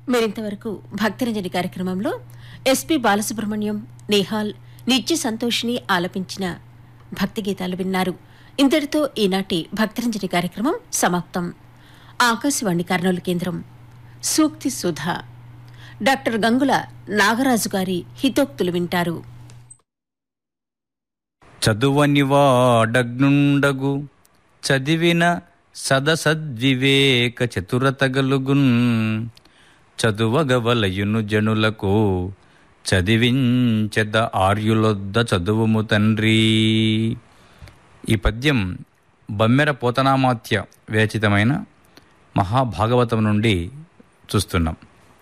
మరింతవరకు భక్తిరంజని కార్యక్రమంలో ఎస్పి బాలసుబ్రహ్మణ్యం నేహాల్ నిత్య సంతోషిని ఆలపించిన భక్తి గీతాలు విన్నారు ఇంతటితో ఈనాటి భక్తిరంజని కార్యక్రమం సమాప్తం ఆకాశవాణి కర్నూలు కేంద్రం సూక్తి సుధ డాక్టర్ గంగుల నాగరాజు గారి హితోక్తులు వింటారు చదువనివాడగ్నుండగు చదివిన సదసద్వివేక చతురతగలుగున్ చదువగవలయును జనులకు చదివించెద ఆర్యులొద్ద చదువుము తండ్రి ఈ పద్యం బమ్మెర పోతనామాత్య వేచితమైన మహాభాగవతం నుండి చూస్తున్నాం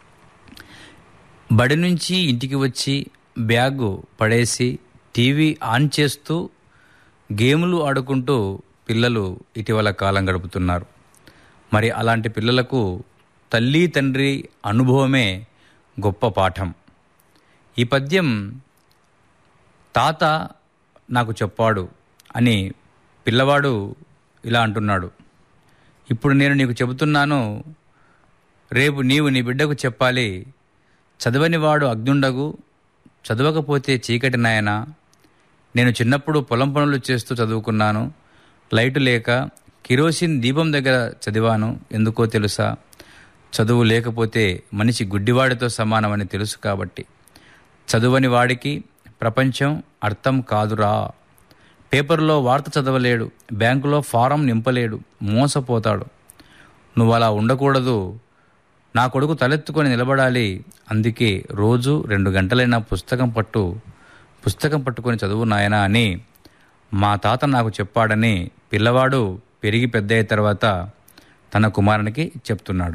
బడి నుంచి ఇంటికి వచ్చి బ్యాగు పడేసి టీవీ ఆన్ చేస్తూ గేములు ఆడుకుంటూ పిల్లలు ఇటీవల కాలం గడుపుతున్నారు మరి అలాంటి పిల్లలకు తల్లి తండ్రి అనుభవమే గొప్ప పాఠం ఈ పద్యం తాత నాకు చెప్పాడు అని పిల్లవాడు ఇలా అంటున్నాడు ఇప్పుడు నేను నీకు చెబుతున్నాను రేపు నీవు నీ బిడ్డకు చెప్పాలి చదవని వాడు అగ్నుండగు చదవకపోతే చీకటి నాయన నేను చిన్నప్పుడు పొలం పనులు చేస్తూ చదువుకున్నాను లైటు లేక కిరోసిన్ దీపం దగ్గర చదివాను ఎందుకో తెలుసా చదువు లేకపోతే మనిషి గుడ్డివాడితో సమానమని తెలుసు కాబట్టి చదువని వాడికి ప్రపంచం అర్థం కాదురా పేపర్లో వార్త చదవలేడు బ్యాంకులో ఫారం నింపలేడు మోసపోతాడు నువ్వు అలా ఉండకూడదు నా కొడుకు తలెత్తుకొని నిలబడాలి అందుకే రోజు రెండు గంటలైనా పుస్తకం పట్టు పుస్తకం పట్టుకొని చదువు నాయనా అని మా తాత నాకు చెప్పాడని పిల్లవాడు పెరిగి పెద్దయ్య తర్వాత తన కుమారునికి చెప్తున్నాడు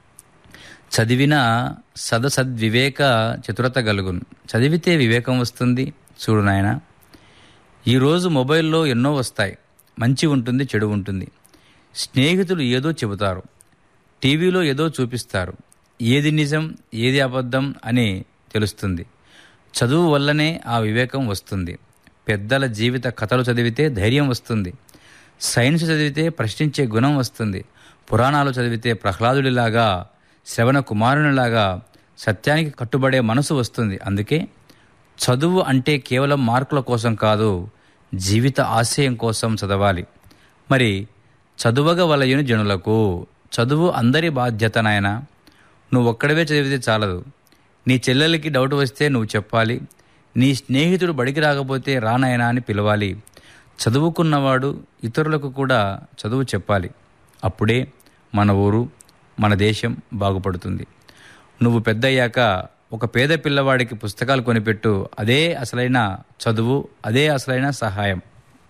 చదివిన సదసద్వివేక చతురత గలుగును చదివితే వివేకం వస్తుంది చూడు నాయన ఈరోజు మొబైల్లో ఎన్నో వస్తాయి మంచి ఉంటుంది చెడు ఉంటుంది స్నేహితులు ఏదో చెబుతారు టీవీలో ఏదో చూపిస్తారు ఏది నిజం ఏది అబద్ధం అని తెలుస్తుంది చదువు వల్లనే ఆ వివేకం వస్తుంది పెద్దల జీవిత కథలు చదివితే ధైర్యం వస్తుంది సైన్స్ చదివితే ప్రశ్నించే గుణం వస్తుంది పురాణాలు చదివితే ప్రహ్లాదుడిలాగా శ్రవణ కుమారునిలాగా సత్యానికి కట్టుబడే మనసు వస్తుంది అందుకే చదువు అంటే కేవలం మార్కుల కోసం కాదు జీవిత ఆశయం కోసం చదవాలి మరి చదువగ వలయుని జనులకు చదువు అందరి బాధ్యత నాయన నువ్వు ఒక్కడవే చదివితే చాలదు నీ చెల్లెలకి డౌట్ వస్తే నువ్వు చెప్పాలి నీ స్నేహితుడు బడికి రాకపోతే రానాయనా అని పిలవాలి చదువుకున్నవాడు ఇతరులకు కూడా చదువు చెప్పాలి అప్పుడే మన ఊరు మన దేశం బాగుపడుతుంది నువ్వు పెద్దయ్యాక ఒక పేద పిల్లవాడికి పుస్తకాలు కొనిపెట్టు అదే అసలైన చదువు అదే అసలైన సహాయం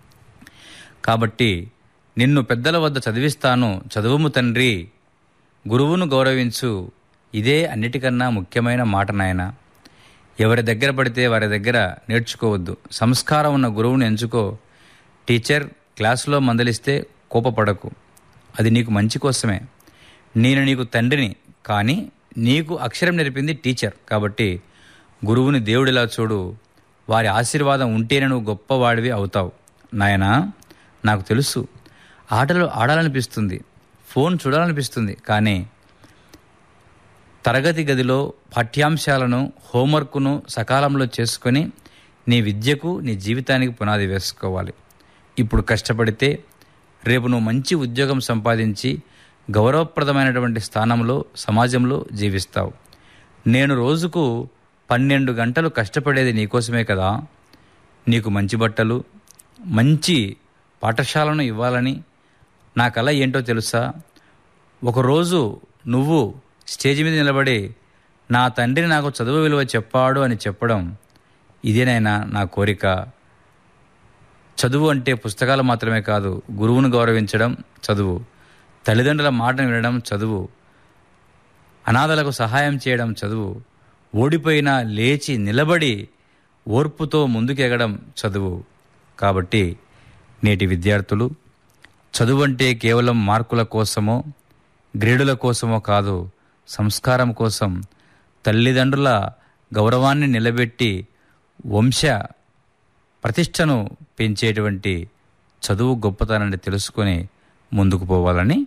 కాబట్టి నిన్ను పెద్దల వద్ద చదివిస్తాను చదువుము తండ్రి గురువును గౌరవించు ఇదే అన్నిటికన్నా ముఖ్యమైన మాట నాయన ఎవరి దగ్గర పడితే వారి దగ్గర నేర్చుకోవద్దు సంస్కారం ఉన్న గురువును ఎంచుకో టీచర్ క్లాసులో మందలిస్తే కోపపడకు అది నీకు మంచి కోసమే నేను నీకు తండ్రిని కానీ నీకు అక్షరం నేర్పింది టీచర్ కాబట్టి గురువుని దేవుడిలా చూడు వారి ఆశీర్వాదం ఉంటేనే నువ్వు గొప్పవాడివి అవుతావు నాయనా నాకు తెలుసు ఆటలు ఆడాలనిపిస్తుంది ఫోన్ చూడాలనిపిస్తుంది కానీ తరగతి గదిలో పాఠ్యాంశాలను హోంవర్క్ను సకాలంలో చేసుకొని నీ విద్యకు నీ జీవితానికి పునాది వేసుకోవాలి ఇప్పుడు కష్టపడితే రేపు నువ్వు మంచి ఉద్యోగం సంపాదించి గౌరవప్రదమైనటువంటి స్థానంలో సమాజంలో జీవిస్తావు నేను రోజుకు పన్నెండు గంటలు కష్టపడేది నీకోసమే కదా నీకు మంచి బట్టలు మంచి పాఠశాలను ఇవ్వాలని నా కళ ఏంటో తెలుసా ఒకరోజు నువ్వు స్టేజ్ మీద నిలబడి నా తండ్రి నాకు చదువు విలువ చెప్పాడు అని చెప్పడం ఇదేనైనా నా కోరిక చదువు అంటే పుస్తకాలు మాత్రమే కాదు గురువును గౌరవించడం చదువు తల్లిదండ్రుల మాటను వినడం చదువు అనాథలకు సహాయం చేయడం చదువు ఓడిపోయినా లేచి నిలబడి ఓర్పుతో ముందుకెగడం చదువు కాబట్టి నేటి విద్యార్థులు చదువు అంటే కేవలం మార్కుల కోసమో గ్రేడుల కోసమో కాదు సంస్కారం కోసం తల్లిదండ్రుల గౌరవాన్ని నిలబెట్టి వంశ ప్రతిష్టను పెంచేటువంటి చదువు గొప్పతనాన్ని తెలుసుకొని ముందుకు పోవాలని